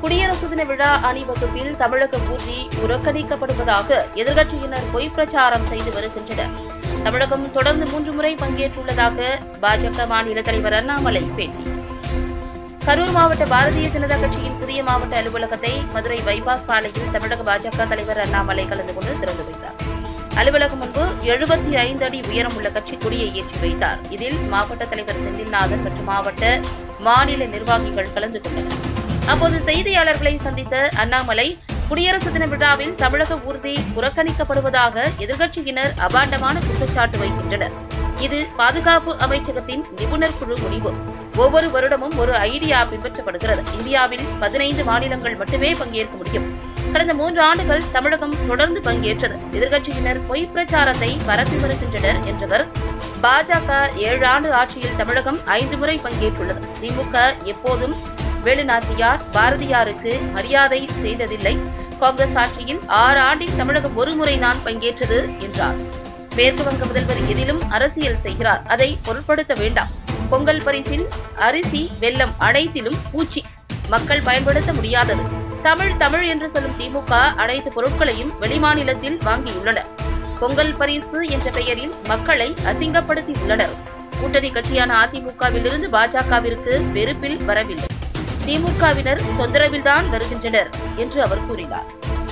குடியரசு தின விழா அணிவகுப்பில் தமிழக ஊர்தி புறக்கணிக்கப்படுவதாக எதிர்க்கட்சியினர் பொய் பிரச்சாரம் செய்து வருகின்றனர் தமிழகம் தொடர்ந்து மூன்று முறை பங்கேற்றுள்ளதாக பாஜக மாநில தலைவர் அண்ணாமலை பேட்டி கரூர் மாவட்ட பாரதிய ஜனதா கட்சியின் புதிய மாவட்ட அலுவலகத்தை மதுரை பைபாஸ் சாலையில் தமிழக பாஜக தலைவர் அண்ணாமலை கலந்து கொண்டு திறந்து வைத்தார் அலுவலகம் முன்பு எழுபத்தி ஐந்து அடி உயரம் உள்ள கட்சி கொடியை ஏற்றி வைத்தார் இதில் மாவட்ட தலைவர் செந்தில்நாதன் மற்றும் மாவட்ட மாநில நிர்வாகிகள் கலந்து கொண்டனர் அப்போது செய்தியாளர்களை சந்தித்த அண்ணாமலை குடியரசு தின விழாவில் தமிழக ஊர்தி புறக்கணிக்கப்படுவதாக எதிர்க்கட்சியினர் அபாண்டமான குற்றச்சாட்டு வைக்கின்றனர் இது பாதுகாப்பு அமைச்சகத்தின் நிபுணர் குழு முடிவு ஒவ்வொரு வருடமும் ஒரு ஐடியா பின்பற்றப்படுகிறது இந்தியாவில் பதினைந்து மாநிலங்கள் மட்டுமே பங்கேற்க முடியும் கடந்த மூன்று ஆண்டுகள் தமிழகம் தொடர்ந்து பங்கேற்றது எதிர்க்கட்சியினர் பொய் பிரச்சாரத்தை பரப்பி வருகின்றனர் என்றவர் பாஜக ஏழு ஆண்டு ஆட்சியில் தமிழகம் ஐந்து முறை பங்கேற்றுள்ளது திமுக எப்போதும் வேலுநாச்சியார் பாரதியாருக்கு மரியாதை செய்ததில்லை காங்கிரஸ் ஆட்சியில் ஆறு ஆண்டில் தமிழகம் ஒரு முறைதான் பங்கேற்றது என்றார் மேற்கு வங்க முதல்வர் எதிலும் அரசியல் செய்கிறார் அதை பொருட்படுத்த வேண்டாம் பொங்கல் பரிசில் அரிசி வெல்லம் அனைத்திலும் பூச்சி மக்கள் பயன்படுத்த முடியாதது தமிழ் தமிழ் என்று சொல்லும் திமுக அனைத்து பொருட்களையும் வெளிமாநிலத்தில் வாங்கியுள்ளனர் பொங்கல் பரிசு என்ற பெயரில் மக்களை அசிங்கப்படுத்தி உள்ளனர் கூட்டணி கட்சியான அதிமுகவிலிருந்து பாஜகவிற்கு வெறுப்பில் வரவில்லை திமுகவினர் தொந்தரவில்தான் வருகின்றனர் என்று அவர் கூறினார்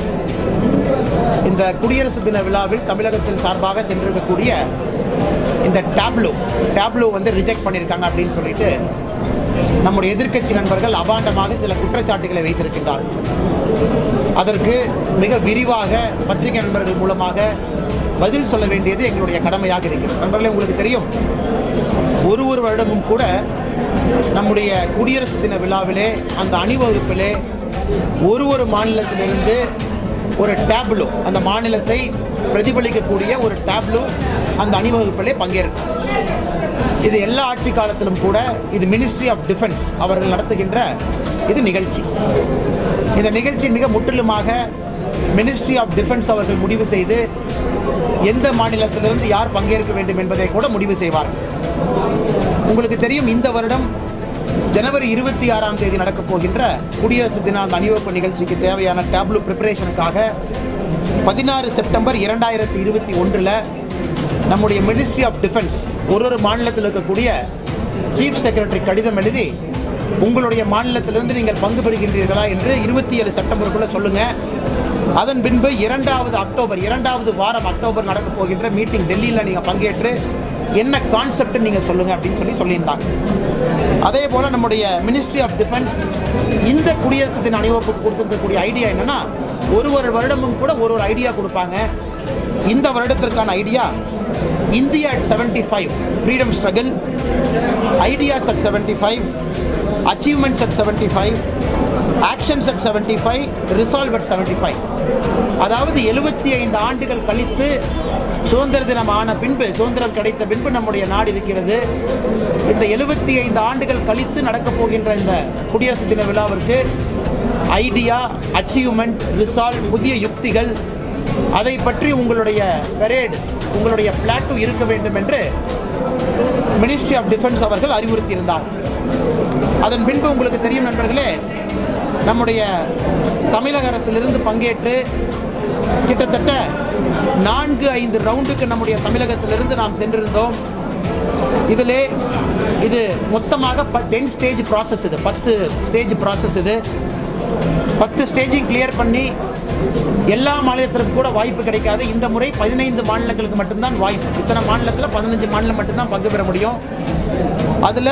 இந்த குடியரசு தின விழாவில் தமிழகத்தின் சார்பாக சென்றிருக்கக்கூடிய இந்த டேப்லோ டேப்லோ வந்து ரிஜெக்ட் பண்ணியிருக்காங்க அப்படின்னு சொல்லிட்டு நம்முடைய எதிர்க்கட்சி நண்பர்கள் அபாண்டமாக சில குற்றச்சாட்டுகளை வைத்திருக்கின்றார்கள் அதற்கு மிக விரிவாக பத்திரிகை நண்பர்கள் மூலமாக பதில் சொல்ல வேண்டியது எங்களுடைய கடமையாக இருக்கிறது நண்பர்களே உங்களுக்கு தெரியும் ஒரு ஒரு வருடமும் கூட நம்முடைய குடியரசு தின விழாவிலே அந்த அணிவகுப்பிலே ஒரு ஒரு மாநிலத்திலிருந்து ஒரு டேப்லோ அந்த மாநிலத்தை பிரதிபலிக்கக்கூடிய ஒரு டேப்லோ அந்த அணிவகுப்பிலே பங்கேற்கும் இது எல்லா ஆட்சி காலத்திலும் கூட இது மினிஸ்ட்ரி ஆஃப் டிஃபென்ஸ் அவர்கள் நடத்துகின்ற இது நிகழ்ச்சி இந்த நிகழ்ச்சி மிக முற்றிலுமாக மினிஸ்ட்ரி ஆஃப் டிஃபென்ஸ் அவர்கள் முடிவு செய்து எந்த மாநிலத்திலிருந்து யார் பங்கேற்க வேண்டும் என்பதை கூட முடிவு செய்வார்கள் உங்களுக்கு தெரியும் இந்த வருடம் ஜனவரி இருபத்தி ஆறாம் தேதி நடக்கப் போகின்ற குடியரசு தின அந்த அணிவகுப்பு நிகழ்ச்சிக்கு தேவையான டேப்லோ ப்ரிப்பரேஷனுக்காக பதினாறு செப்டம்பர் இரண்டாயிரத்தி இருபத்தி ஒன்றில் நம்முடைய மினிஸ்ட்ரி ஆஃப் டிஃபென்ஸ் ஒரு ஒரு மாநிலத்தில் இருக்கக்கூடிய சீஃப் செக்ரட்டரி கடிதம் எழுதி உங்களுடைய மாநிலத்திலிருந்து நீங்கள் பங்கு பெறுகின்றீர்களா என்று இருபத்தி ஏழு செப்டம்பருக்குள்ளே சொல்லுங்கள் அதன் பின்பு இரண்டாவது அக்டோபர் இரண்டாவது வாரம் அக்டோபர் நடக்க போகின்ற மீட்டிங் டெல்லியில் நீங்கள் பங்கேற்று என்ன கான்செப்ட் நீங்கள் சொல்லுங்கள் அப்படின்னு சொல்லி சொல்லியிருந்தாங்க அதே போல் நம்முடைய மினிஸ்ட்ரி ஆஃப் டிஃபென்ஸ் இந்த குடியரசு தின அணிவகுப்புக்கு கொடுத்துருக்கக்கூடிய ஐடியா என்னன்னா ஒரு ஒரு வருடமும் கூட ஒரு ஒரு ஐடியா கொடுப்பாங்க இந்த வருடத்திற்கான idea India at seventy five freedom struggle ideas at seventy five achievements at seventy five actions at seventy five resolve at seventy five அதாவது எழுபத்தி ஐந்து ஆண்டுகள் கழித்து சுதந்திர தினம் ஆன பின்பு சுதந்திரம் கிடைத்த பின்பு நம்முடைய நாடு இருக்கிறது இந்த எழுபத்தி ஐந்து ஆண்டுகள் கழித்து நடக்கப் போகின்ற இந்த குடியரசு தின விழாவிற்கு ஐடியா அச்சீவ்மெண்ட் ரிசால்வ் புதிய யுக்திகள் அதை பற்றி உங்களுடைய பெரேடு உங்களுடைய பிளாட்டு இருக்க வேண்டும் என்று மினிஸ்ட்ரி ஆஃப் டிஃபென்ஸ் அவர்கள் அறிவுறுத்தியிருந்தார் அதன் பின்பு உங்களுக்கு தெரியும் நண்பர்களே நம்முடைய தமிழக அரசிலிருந்து பங்கேற்று கிட்டத்தட்ட நான்கு ஐந்து ரவுண்டுக்கு நம்முடைய தமிழகத்திலிருந்து நாம் சென்றிருந்தோம் இதிலே இது மொத்தமாக டென் ஸ்டேஜ் ப்ராசஸ் இது பத்து ஸ்டேஜ் ப்ராசஸ் இது பத்து ஸ்டேஜையும் கிளியர் பண்ணி எல்லா மாநிலத்திற்கும் கூட வாய்ப்பு கிடைக்காது இந்த முறை பதினைந்து மாநிலங்களுக்கு மட்டும்தான் வாய்ப்பு இத்தனை மாநிலத்தில் பதினஞ்சு மாநிலம் மட்டும்தான் பங்கு பெற முடியும் அதில்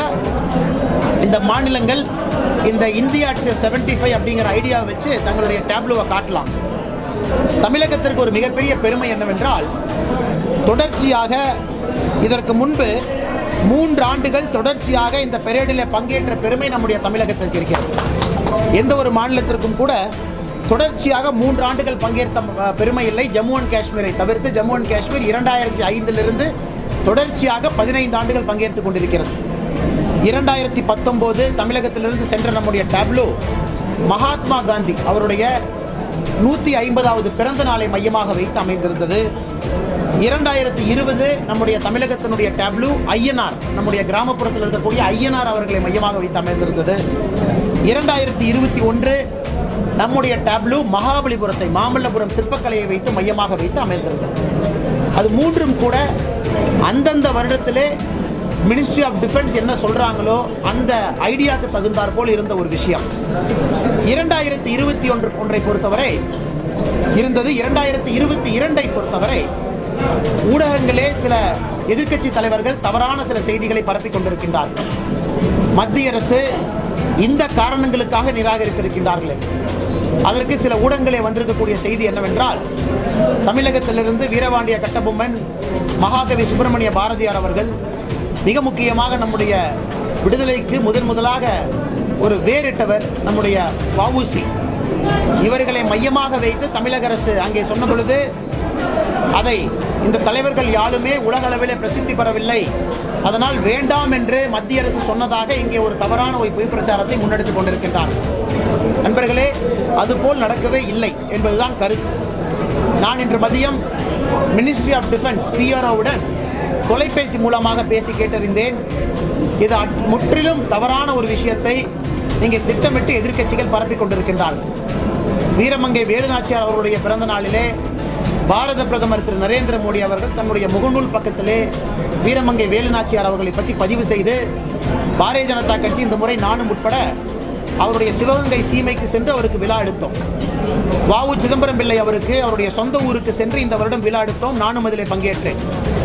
இந்த மாநிலங்கள் இந்த இந்தியா செவன்டி ஃபைவ் அப்படிங்கிற ஐடியாவை வச்சு தங்களுடைய டேப்லோவை காட்டலாம் தமிழகத்திற்கு ஒரு மிகப்பெரிய பெருமை என்னவென்றால் தொடர்ச்சியாக இதற்கு முன்பு மூன்று ஆண்டுகள் தொடர்ச்சியாக இந்த பெரேடில் பங்கேற்ற பெருமை நம்முடைய தமிழகத்திற்கு இருக்கிறது எந்த ஒரு மாநிலத்திற்கும் கூட தொடர்ச்சியாக மூன்று ஆண்டுகள் பங்கேற்ற அஹ், பெருமை இல்லை ஜம்மு அண்ட் காஷ்மீரை தவிர்த்து ஜம்மு அண்ட் காஷ்மீர் இரண்டாயிரத்தி ஐந்திலிருந்து தொடர்ச்சியாக பதினைந்து ஆண்டுகள் பங்கேற்றுக் கொண்டிருக்கிறது இரண்டாயிரத்தி பத்தொம்போது தமிழகத்திலிருந்து சென்ற நம்முடைய டேப்லோ மகாத்மா காந்தி அவருடைய நூற்றி ஐம்பதாவது பிறந்த நாளை மையமாக வைத்து அமைந்திருந்தது இரண்டாயிரத்தி இருபது நம்முடைய தமிழகத்தினுடைய டேப்லு ஐஎன்ஆர் நம்முடைய கிராமப்புறத்தில் இருக்கக்கூடிய ஐஎன்ஆர் அவர்களை மையமாக வைத்து அமைந்திருந்தது இரண்டாயிரத்தி இருபத்தி ஒன்று நம்முடைய டேப்லு மகாபலிபுரத்தை மாமல்லபுரம் சிற்பக்கலையை வைத்து மையமாக வைத்து அமைந்திருந்தது அது மூன்றும் கூட அந்தந்த வருடத்திலே மினிஸ்ட்ரி ஆஃப் டிஃபென்ஸ் என்ன சொல்றாங்களோ அந்த ஐடியாவுக்கு தகுந்தாற் போல் இருந்த ஒரு விஷயம் இரண்டாயிரத்தி இருபத்தி ஒன்று ஒன்றை பொறுத்தவரை இருந்தது இரண்டாயிரத்தி இருபத்தி இரண்டை பொறுத்தவரை ஊடகங்களே சில எதிர்க்கட்சி தலைவர்கள் தவறான சில செய்திகளை பரப்பிக் கொண்டிருக்கின்றார்கள் மத்திய அரசு இந்த காரணங்களுக்காக நிராகரித்திருக்கின்றார்கள் என்று. அதற்கு சில ஊடகங்களே வந்திருக்கக்கூடிய செய்தி என்னவென்றால் தமிழகத்திலிருந்து வீரபாண்டிய கட்டபொம்மன் மகாகவி சுப்பிரமணிய பாரதியார் அவர்கள் மிக முக்கியமாக நம்முடைய விடுதலைக்கு முதன் முதலாக ஒரு வேறிட்டவர் நம்முடைய வஉசி இவர்களை மையமாக வைத்து தமிழக அரசு அங்கே சொன்ன பொழுது அதை இந்த தலைவர்கள் யாருமே உலக அளவிலே பிரசித்தி பெறவில்லை அதனால் வேண்டாம் என்று மத்திய அரசு சொன்னதாக இங்கே ஒரு தவறான ஒரு பொய் பிரச்சாரத்தை முன்னெடுத்துக் கொண்டிருக்கின்றார் நண்பர்களே அதுபோல் நடக்கவே இல்லை என்பதுதான் கருத்து நான் இன்று மதியம் மினிஸ்ட்ரி ஆஃப் டிஃபென்ஸ் பிஆர்ஓவுடன் தொலைபேசி மூலமாக பேசி கேட்டறிந்தேன் இது அட்- முற்றிலும் தவறான ஒரு விஷயத்தை இங்கே திட்டமிட்டு எதிர்க்கட்சிகள் பரப்பிக் கொண்டிருக்கின்றார்கள் வீரமங்கை வேலுநாச்சியார் அவர்களுடைய பிறந்த நாளிலே பாரத பிரதமர் திரு நரேந்திர மோடி அவர்கள் தன்னுடைய முகநூல் பக்கத்திலே வீரமங்கை வேலுநாச்சியார் அவர்களை பற்றி பதிவு செய்து பாரதிய ஜனதா கட்சி இந்த முறை நானும் உட்பட அவருடைய சிவகங்கை சீமைக்கு சென்று அவருக்கு விழா எடுத்தோம் வாவு சிதம்பரம் பிள்ளை அவருக்கு அவருடைய சொந்த ஊருக்கு சென்று இந்த வருடம் விழா எடுத்தோம் நானும் அதிலே பங்கேற்றேன்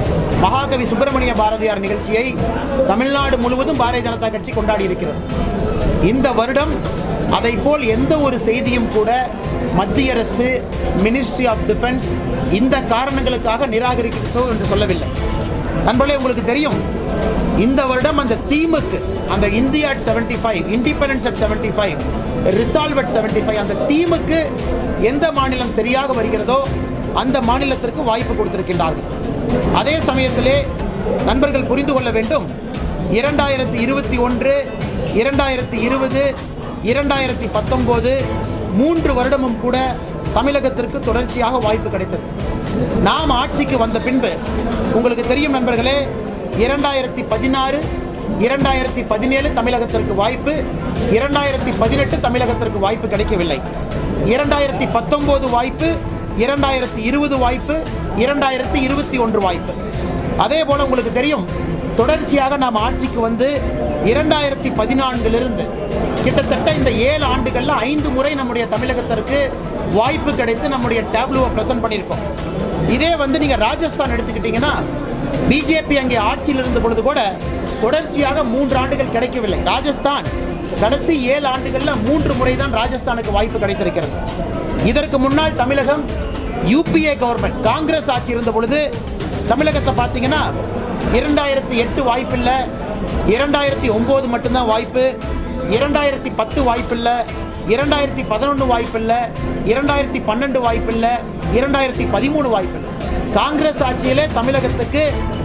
மகாகவி சுப்பிரமணிய பாரதியார் நிகழ்ச்சியை தமிழ்நாடு முழுவதும் பாரதிய ஜனதா கட்சி கொண்டாடி இருக்கிறது இந்த வருடம் அதை போல் எந்த ஒரு செய்தியும் கூட மத்திய அரசு மினிஸ்ட்ரி ஆஃப் டிஃபென்ஸ் இந்த காரணங்களுக்காக நிராகரிக்கிறதோ என்று சொல்லவில்லை நண்பர்களே உங்களுக்கு தெரியும் இந்த வருடம் அந்த தீமுக்கு அந்த India at seventy five independence at seventy five resolve at seventy five அந்த தீமுக்கு எந்த மாநிலம் சரியாக வருகிறதோ அந்த மாநிலத்திற்கு வாய்ப்பு கொடுத்திருக்கின்றார்கள் அதே சமயத்திலே நண்பர்கள் புரிந்து கொள்ள வேண்டும் இரண்டாயிரத்தி இருபத்தி ஒன்று இரண்டாயிரத்தி இருபது இரண்டாயிரத்தி பத்தொம்போது மூன்று வருடமும் கூட தமிழகத்திற்கு தொடர்ச்சியாக வாய்ப்பு கிடைத்தது நாம் ஆட்சிக்கு வந்த பின்பு உங்களுக்கு தெரியும் நண்பர்களே இரண்டாயிரத்தி பதினாறு இரண்டாயிரத்தி பதினேழு தமிழகத்திற்கு வாய்ப்பு இரண்டாயிரத்தி பதினெட்டு தமிழகத்திற்கு வாய்ப்பு கிடைக்கவில்லை இரண்டாயிரத்தி பத்தொம்போது வாய்ப்பு இரண்டாயிரத்தி இருபது வாய்ப்பு இரண்டாயிரத்தி இருபத்தி ஒன்று வாய்ப்பு அதே போல் உங்களுக்கு தெரியும் தொடர்ச்சியாக நாம் ஆட்சிக்கு வந்து இரண்டாயிரத்தி பதினான்கிலிருந்து கிட்டத்தட்ட இந்த ஏழு ஆண்டுகளில் ஐந்து முறை நம்முடைய தமிழகத்திற்கு வாய்ப்பு கிடைத்து நம்முடைய டேப்லூவை ப்ரெசென்ட் பண்ணியிருக்கோம் இதே வந்து நீங்கள் ராஜஸ்தான் எடுத்துக்கிட்டிங்கன்னா பிஜேபி அங்கே ஆட்சியில் இருந்த பொழுது கூட தொடர்ச்சியாக மூன்று ஆண்டுகள் கிடைக்கவில்லை ராஜஸ்தான் கடைசி ஏழு ஆண்டுகளில் மூன்று முறை தான் ராஜஸ்தானுக்கு வாய்ப்பு கிடைத்திருக்கிறது இதற்கு முன்னால் தமிழகம் யூபிஏ கவர்மெண்ட் காங்கிரஸ் ஆட்சி இருந்த பொழுது தமிழகத்தை பார்த்தீங்கன்னா இரண்டாயிரத்தி எட்டு வாய்ப்பில்லை இரண்டாயிரத்தி ஒம்பது மட்டும்தான் வாய்ப்பு இரண்டாயிரத்தி பத்து வாய்ப்பில்லை இரண்டாயிரத்தி பதினொன்று வாய்ப்பில்லை இரண்டாயிரத்தி பன்னெண்டு வாய்ப்பில்லை இரண்டாயிரத்தி பதிமூணு வாய்ப்பில்லை காங்கிரஸ் ஆட்சியிலே தமிழகத்துக்கு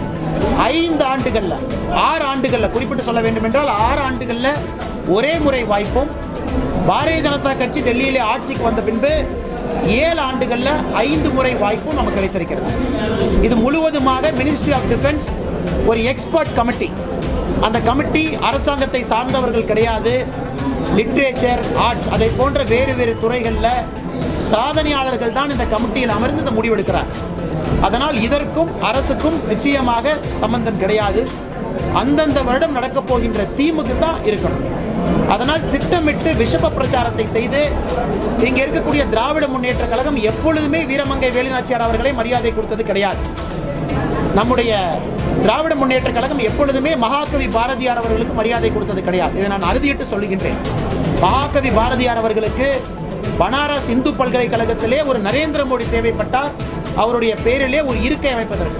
ஐந்து ஆண்டுகள்ல ஆறு ஆண்டுகள்ல குறிப்பிட்டு சொல்ல வேண்டும் என்றால் ஆறு ஆண்டுகள்ல ஒரே முறை வாய்ப்பும் பாரதிய ஜனதா கட்சி டெல்லியிலே ஆட்சிக்கு வந்த பின்பு ஏழு ஆண்டுகள்ல ஐந்து முறை வாய்ப்பும் நமக்கு கிடைத்திருக்கிறது இது முழுவதுமாக மினிஸ்ட்ரி ஆஃப் டிஃபென்ஸ் ஒரு எக்ஸ்பர்ட் கமிட்டி அந்த கமிட்டி அரசாங்கத்தை சார்ந்தவர்கள் கிடையாது லிட்ரேச்சர் ஆர்ட்ஸ் அதை போன்ற வேறு வேறு துறைகளில் சாதனையாளர்கள் தான் இந்த கமிட்டியில் அமர்ந்து இந்த முடிவெடுக்கிறார் அதனால் இதற்கும் அரசுக்கும் நிச்சயமாக சம்பந்தம் கிடையாது அந்தந்த வருடம் நடக்கப் போகின்ற தீமுக்கு தான் இருக்கணும் அதனால் திட்டமிட்டு விஷப பிரச்சாரத்தை செய்து இங்கே இருக்கக்கூடிய திராவிட முன்னேற்ற கழகம் எப்பொழுதுமே வீரமங்கை வேலுநாச்சியார் அவர்களை மரியாதை கொடுத்தது கிடையாது நம்முடைய திராவிட முன்னேற்ற கழகம் எப்பொழுதுமே மகாகவி பாரதியார் அவர்களுக்கு மரியாதை கொடுத்தது கிடையாது இதை நான் அறுதியிட்டு சொல்லுகின்றேன் மகாகவி பாரதியார் அவர்களுக்கு பனாரஸ் இந்து பல்கலைக்கழகத்திலே ஒரு நரேந்திர மோடி தேவைப்பட்டார் அவருடைய பேரிலே ஒரு இருக்கை அமைப்பதற்கு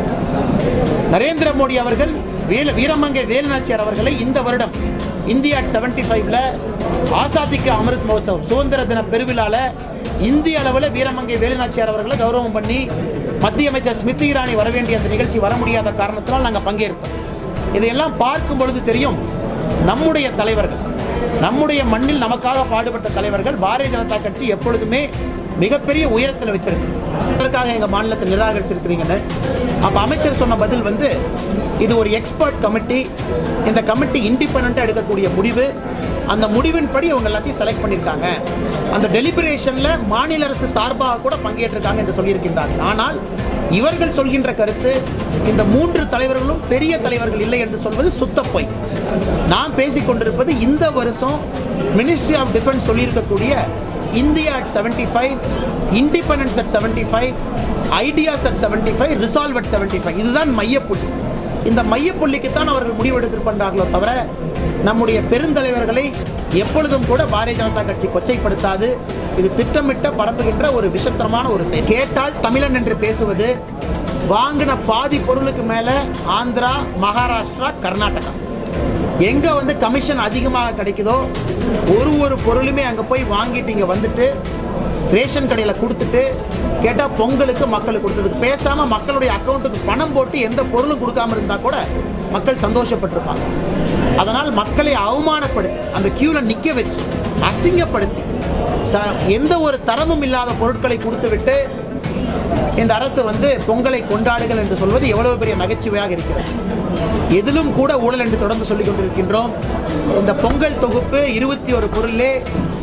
நரேந்திர மோடி அவர்கள் வேல வீரமங்கை வேலுநாச்சியார் அவர்களை இந்த வருடம் இந்தியா செவன்டி ஃபைவ்ல ஆசாதிக்கு அமிர்த் மஹோத்சவம் சுதந்திர தின பெருவிழால இந்திய அளவில் வீரமங்கை வேலுநாச்சியார் அவர்களை கௌரவம் பண்ணி மத்திய அமைச்சர் ஸ்மிருதி இரானி வர வேண்டிய அந்த நிகழ்ச்சி வர முடியாத காரணத்தினால் நாங்கள் பங்கேற்போம் இதையெல்லாம் பார்க்கும் பொழுது தெரியும் நம்முடைய தலைவர்கள் நம்முடைய மண்ணில் நமக்காக பாடுபட்ட தலைவர்கள் பாரதிய ஜனதா கட்சி எப்பொழுதுமே மிகப்பெரிய உயரத்தில் வச்சிருக்கு அதற்காக எங்கள் மாநிலத்தை நிராகரிச்சிருக்கிறீங்கன்னு அப்போ அமைச்சர் சொன்ன பதில் வந்து இது ஒரு எக்ஸ்பர்ட் கமிட்டி இந்த கமிட்டி இண்டிபெண்ட்டாக எடுக்கக்கூடிய முடிவு அந்த முடிவின்படி அவங்க எல்லாத்தையும் செலக்ட் பண்ணியிருக்காங்க அந்த டெலிபரேஷனில் மாநில அரசு சார்பாக கூட பங்கேற்றிருக்காங்க என்று சொல்லியிருக்கின்றார்கள் ஆனால் இவர்கள் சொல்கின்ற கருத்து இந்த மூன்று தலைவர்களும் பெரிய தலைவர்கள் இல்லை என்று சொல்வது சுத்த பொய் நாம் பேசிக் கொண்டிருப்பது இந்த வருஷம் மினிஸ்ட்ரி ஆஃப் டிஃபென்ஸ் சொல்லியிருக்கக்கூடிய India at seventy five independence at seventy five ideas at seventy five resolve at seventy five இதுதான் மையப்புள்ளி இந்த மையப்புள்ளிக்குத்தான் அவர்கள் முடிவெடுத்திருப்பார்களோ தவிர நம்முடைய பெருந்தலைவர்களை எப்பொழுதும் கூட பாரதிய ஜனதா கட்சி கொச்சைப்படுத்தாது இது திட்டமிட்ட பரப்புகின்ற ஒரு விஷத்தரமான ஒரு செயல் கேட்டால் தமிழன் என்று பேசுவது வாங்கின பாதி பொருளுக்கு மேலே ஆந்திரா மகாராஷ்டிரா கர்நாடகா எங்கே வந்து கமிஷன் அதிகமாக கிடைக்குதோ ஒரு ஒரு பொருளுமே அங்கே போய் வாங்கிட்டு இங்கே வந்துட்டு ரேஷன் கடையில் கொடுத்துட்டு கேட்டால் பொங்கலுக்கு மக்களுக்கு கொடுத்ததுக்கு பேசாமல் மக்களுடைய அக்கௌண்ட்டுக்கு பணம் போட்டு எந்த பொருளும் கொடுக்காம இருந்தால் கூட மக்கள் சந்தோஷப்பட்டிருப்பாங்க அதனால் மக்களை அவமானப்படுத்தி அந்த கியூவில் நிற்க வச்சு அசிங்கப்படுத்தி த எந்த ஒரு தரமும் இல்லாத பொருட்களை கொடுத்துவிட்டு இந்த அரசு வந்து பொங்கலை கொண்டாடுகள் என்று சொல்வது எவ்வளவு பெரிய நகைச்சுவையாக இருக்கிறது எதிலும் கூட ஊழல் என்று தொடர்ந்து சொல்லிக் கொண்டிருக்கின்றோம் இந்த பொங்கல் தொகுப்பு இருபத்தி ஒரு பொருளே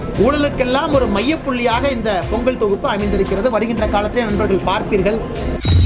ஊழலுக்கெல்லாம் ஒரு மையப்புள்ளியாக இந்த பொங்கல் தொகுப்பு அமைந்திருக்கிறது வருகின்ற காலத்தில் நண்பர்கள் பார்ப்பீர்கள்